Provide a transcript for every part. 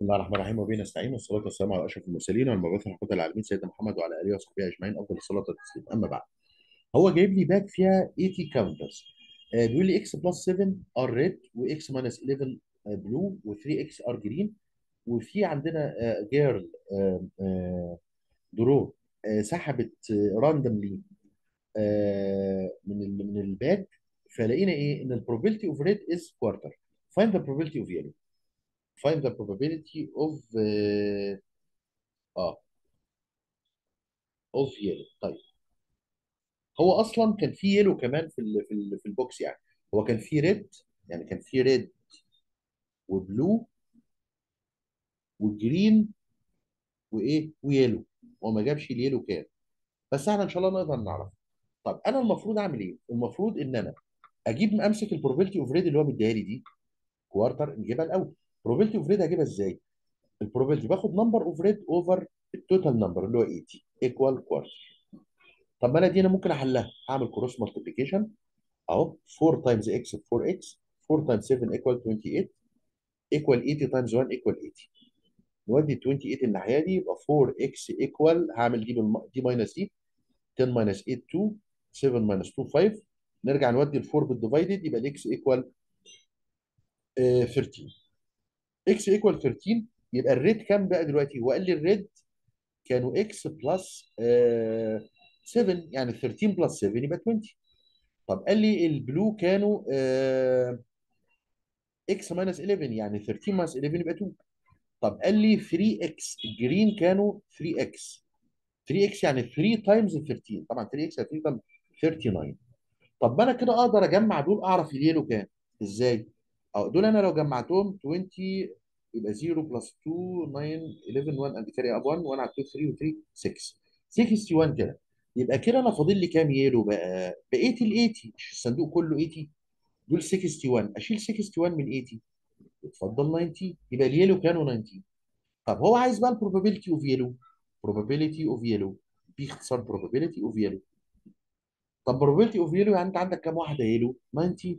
بسم الله الرحمن الرحيم وبه نستعين والصلاه والسلام على اشرف المرسلين والمبعوث رحمه العالمين سيدنا محمد وعلى اله وصحبه اجمعين افضل الصلاه والتسليم اما بعد هو جايب لي باك فيها 80 كاونترز آه بيقول لي اكس بلس 7 ار ريد واكس ماينس 11 بلو و3 اكس ار جرين وفي عندنا جيرل درو آه سحبت راندملي من ال من الباك فلقينا ايه ان البروبابيلتي اوف ريد از كوارتر find the probability of yellow find the probability of اه آه، of yellow طيب هو اصلا كان في يلو كمان في ال في ال في البوكس يعني هو كان في ريد يعني كان في ريد وبلو وجرين وايه ويلو هو ما جابش اليلو كام بس احنا ان شاء الله نقدر نعرف طب انا المفروض اعمل ايه المفروض ان انا اجيب امسك البروبابيلتي اوف ريد اللي هو مديها لي دي كوارتر نجيبها الاول البروبابيلتي اوف ريد هجيبها ازاي البروبابيلتي باخد نمبر اوف ريد اوفر التوتال نمبر اللي هو 80 ايكوال كوارتر طب ما انا دي انا ممكن احلها اعمل كروس مالتيبيكيشن اهو 4 تايمز اكس 4 اكس 4 تايمز 7 ايكوال 28 ايكوال 80 تايمز 1 ايكوال 80 نودي ال 28 الناحيه دي يبقى 4 اكس ايكوال هعمل دي بالم... دي ماينس دي 10 ماينس 8 2 7 ماينس 2 5 نرجع نودي ال 4 بالديفايدد يبقى الاكس ايكوال 13 اكس ايكوال 13 يبقى الريت كام بقى دلوقتي هو قال لي الريت كانوا اكس بلس 7 يعني 13 بلس 7 يبقى 20 طب قال لي البلو كانوا اكس ماينس 11 يعني 13 ماينس 11 يبقى 2 طب قال لي 3 اكس الجرين كانوا 3 اكس 3 اكس يعني 3 تايمز 13 طبعا 3 اكس 3 تايمز 39 طب ما انا كده اقدر اجمع دول اعرف اليلو كام ازاي؟ اه دول انا لو جمعتهم 20 يبقى 0 بلس 2 9 11 1 اند كاري اب 1 1 على 2 3 و 3 6 61 كده يبقى كده انا فاضل لي كام يلو بقى؟ بقيت ال 80 مش الصندوق كله 80 دول 61 اشيل 61 من 80 اتفضل 90 يبقى اليلو كانوا 90 طب هو عايز بقى البروبابيلتي اوف يلو probability اوف يلو باختصار probability اوف يلو طب probability اوف يلو يعني انت عندك كام واحده يلو 90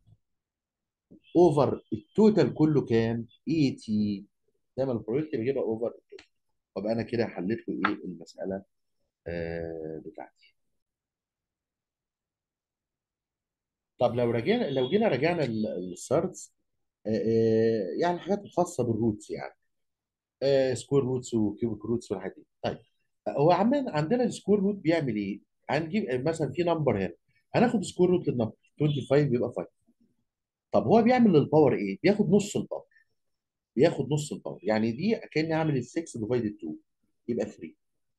اوفر التوتال كله كام 80 دايما البروبابيلتي بجيبها اوفر طب انا كده حليت له ايه المساله آه بتاعتي طب لو رجعنا لو جينا رجعنا السردز آه آه يعني الحاجات الخاصه بالروتس يعني آه سكوير روتس وكيوبيك روتس والحاجات دي طيب هو عمال عندنا السكوير روت بيعمل ايه؟ هنجيب مثلا في نمبر هنا هناخد سكوير روت للنمبر 25 يبقى 5 طب هو بيعمل للباور ايه؟ بياخد نص الباور بياخد نص الباور يعني دي كاني عامل ال 6 ديفايدد 2 يبقى 3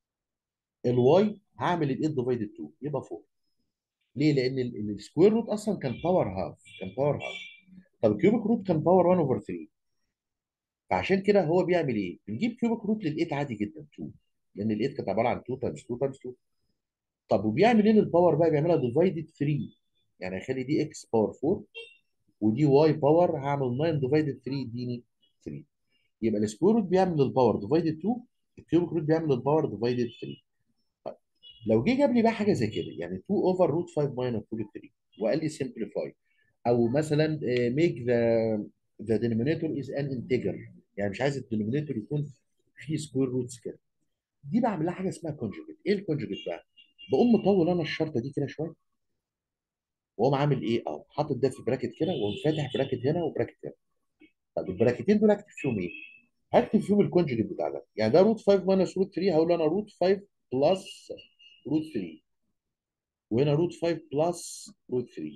الواي هعمل ال 8 ديفايدد 2 يبقى 4 ليه؟ لان السكوير روت اصلا كان باور هاف كان باور هاف طب الكيوبيك روت كان باور 1 اوفر 3 فعشان كده هو بيعمل ايه؟ بنجيب كيوبيك روت لل 8 عادي جدا 2 لان ال 8 كانت عباره عن 2 تايمز 2 تايمز 2 طب وبيعمل ايه للباور بقى؟ بيعملها ديفايدد 3 يعني هيخلي دي اكس باور 4 ودي واي باور هعمل 9 ديفايدد 3 يديني 3 يبقى السكوير روت بيعمل للباور ديفايدد 2 الكيوبيك روت بيعمل للباور ديفايدد 3 طيب لو جه جاب لي بقى حاجه زي كده يعني 2 اوفر روت 5 ماينس روت 3 وقال لي سمبليفاي او مثلا ميك ذا ذا denominator از ان انتجر يعني مش عايز الدينومينيتور يكون فيه سكوير روتس كده دي بعمل لها حاجه اسمها كونجوجيت ايه الكونجوجيت بقى؟ بقوم مطول انا الشرطه دي كده شويه واقوم عامل ايه؟ اهو حاطط ده في براكت كده واقوم فاتح براكت هنا وبراكت هنا طب البراكتين دول اكتب فيهم ايه؟ هكتب فيهم الكونجوجيت بتاع ده يعني ده روت 5 ماينس روت 3 هقول انا روت 5 بلس روت 3 وهنا روت 5 بلس روت 3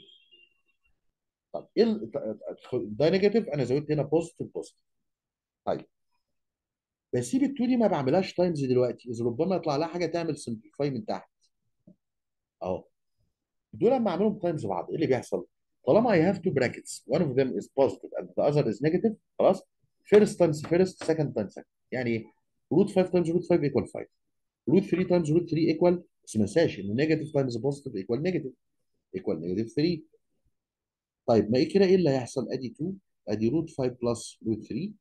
طب ايه ال- ده نيجاتيف انا زودت هنا بوزيتيف بوزيتيف طيب بسيب ال 2 دي ما بعملهاش تايمز دلوقتي اذا ربما يطلع لها حاجه تعمل سمبليفاي من تحت اهو دول لما اعملهم تايمز بعض ايه اللي بيحصل؟ طالما I have two brackets one of them is positive and the other is negative خلاص first times first second times second يعني ايه؟ root 5 times root 5 equal 5 root 3 times root 3 equal بس ما انساش ان negative times positive equal negative equal negative 3 طيب ما ايه كده ايه اللي هيحصل؟ ادي 2 ادي root 5 plus root 3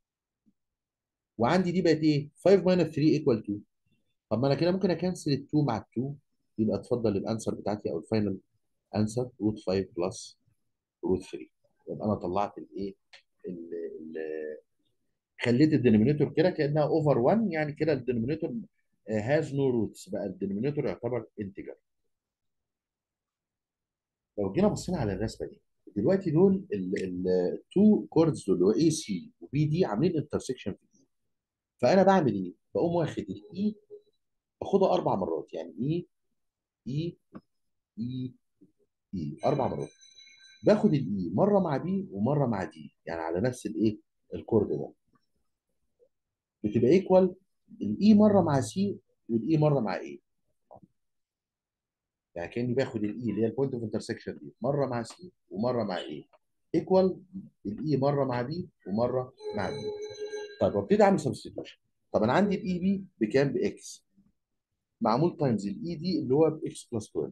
وعندي دي بقت ايه؟ 5 minus 3 equal 2 طب ما انا كده ممكن اكنسل ال 2 مع ال 2 يبقى اتفضل الانسر بتاعتي او الفاينل انسر روت 5 بلس روت 3 يبقى انا طلعت الايه ال- ال- خليت الدينومينيتور كده كانها اوفر 1 يعني كده الدينومينيتور هاز نو روتس بقى الدينومينيتور يعتبر انتجر لو جينا بصينا على الرسمه دي دلوقتي دول التو كوردز دول اللي هو اي سي وبي دي عاملين انترسكشن في الاي فانا بعمل ايه؟ بقوم واخد الاي باخدها اربع مرات يعني اي اي اي اي اربع مرات باخد الاي مره مع بي ومره مع دي يعني على نفس الايه؟ الكورد ده بتبقى ايكوال الاي مره مع سي والاي مره مع ايه يعني كاني باخد الاي اللي هي البوينت اوف انترسكشن دي مره مع سي ومره مع ايه ايكوال الاي مره مع بي ومره مع بي طيب وابتدي اعمل سبستيتيوشن طب انا عندي الاي بي بكام باكس معمول تايمز الاي دي اللي هو باكس بلس 12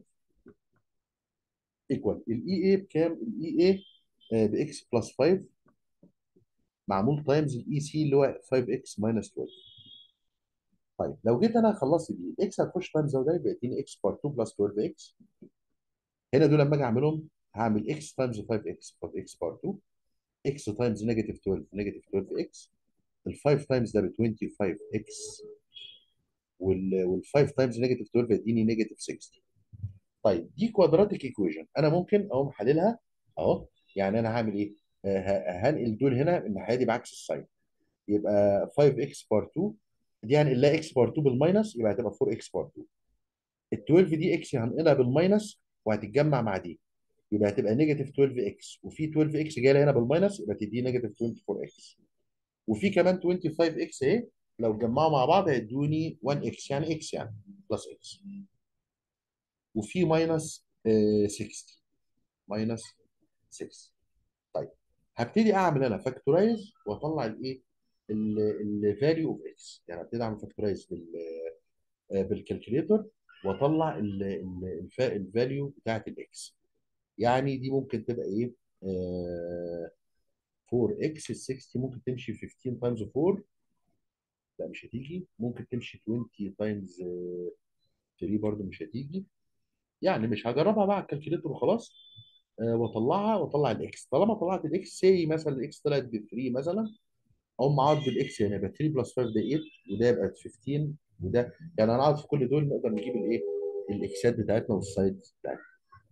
ايكوال الاي اي بكام الاي اي باكس بلس 5 معمول تايمز الاي سي اللي هو 5 اكس ماينس 12 طيب لو جيت انا خلصت دي اكس هتخش تايمز ده يبقى يديني اكس بار 2 بلس 12 اكس هنا دول لما اجي اعملهم هعمل اكس تايمز 5 اكس 5 اكس بار 2 اكس تايمز نيجاتيف 12 نيجاتيف 12 اكس ال 5 تايمز ده ب 25 اكس وال 5 تايمز نيجاتيف 12 يديني نيجاتيف 60 طيب دي كوادراتيك ايكويشن انا ممكن اقوم حللها اهو يعني انا هعمل ايه؟ آه، هنقل دول هنا الناحيه دي بعكس الساين يبقى 5 اكس بار 2 دي هنقلها اكس بار 2 بالماينس يبقى هتبقى 4 اكس بار 2 ال 12 دي اكس هنقلها بالماينس وهتتجمع مع دي يبقى هتبقى نيجاتيف 12 اكس وفي 12 اكس جايه هنا بالماينس يبقى تدي نيجاتيف 24 اكس وفي كمان 25 اكس اهي لو اتجمعوا مع بعض هيدوني 1 اكس يعني اكس يعني بلس اكس وفي ماينس 60 ماينس 6 طيب هبتدي اعمل انا فاكتورايز واطلع الايه الفاليو اوف اكس يعني هبتدي اعمل فاكتورايز بال بالكالكوليتر واطلع الفاليو بتاعت الاكس يعني دي ممكن تبقى ايه آه 4 اكس ال 60 ممكن تمشي 15 تايمز 4 لا مش هتيجي ممكن تمشي 20 تايمز 3 برضو مش هتيجي يعني مش هجربها بقى على الكالكوليتر وخلاص آه واطلعها واطلع الاكس طالما طلعت الاكس سي مثلا الاكس طلعت ب 3 مثلا اقوم معوض بالاكس هنا يبقى 3 بلس 5 ده 8 وده يبقى 15 وده يعني انا عارف في كل دول نقدر نجيب الايه الاكسات بتاعتنا والسايدز بتاعتنا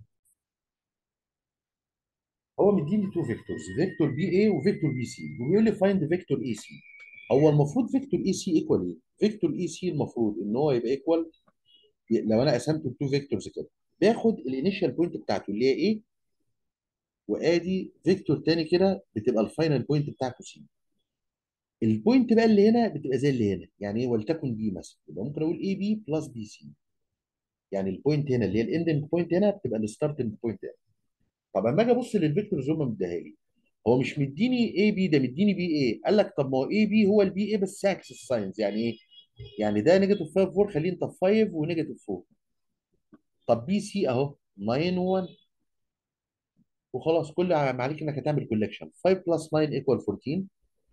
هو مديني تو فيكتورز فيكتور بي اي وفيكتور بي سي وبيقول لي فايند فيكتور اي سي هو المفروض فيكتور اي سي ايكوال ايه؟ فيكتور اي سي المفروض ان هو يبقى ايكوال لو انا قسمته لتو فيكتورز كده باخد الانيشال بوينت بتاعته اللي هي ايه وادي فيكتور تاني كده بتبقى الفاينل بوينت بتاعته سي البوينت بقى اللي هنا بتبقى زي اللي هنا يعني ايه ولتكن بي مثلا يبقى ممكن اقول اي بي بلس بي سي يعني البوينت هنا اللي هي الاندنج بوينت هنا بتبقى الستارتنج بوينت هنا طب اما اجي ابص للفيكتورز هم مديها لي هو مش مديني اي بي ده مديني بي اي قال لك طب ما هو اي بي هو البي اي بس عكس الساينز يعني ايه؟ يعني ده نيجاتيف 5 4 خليه انت 5 ونيجاتيف 4 طب بي سي اهو 9 و1 وخلاص كل ما عليك انك هتعمل كولكشن 5 بلس 9 ايكوال 14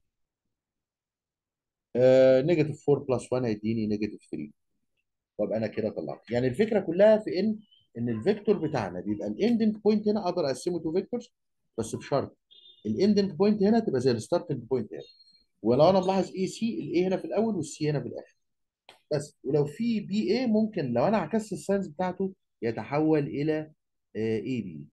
نيجاتيف 4 بلس 1 هيديني نيجاتيف 3 وابقى انا كده طلعت يعني الفكره كلها في ان ان الفيكتور بتاعنا بيبقى الاندنج بوينت هنا اقدر اقسمه تو فيكتورز بس بشرط الاندنج بوينت هنا تبقى زي الستارتنج بوينت هنا ولو انا ملاحظ اي سي الاي هنا في الاول والسي هنا في الاخر بس ولو في بي اي ممكن لو انا عكست الساينز بتاعته يتحول الى اي بي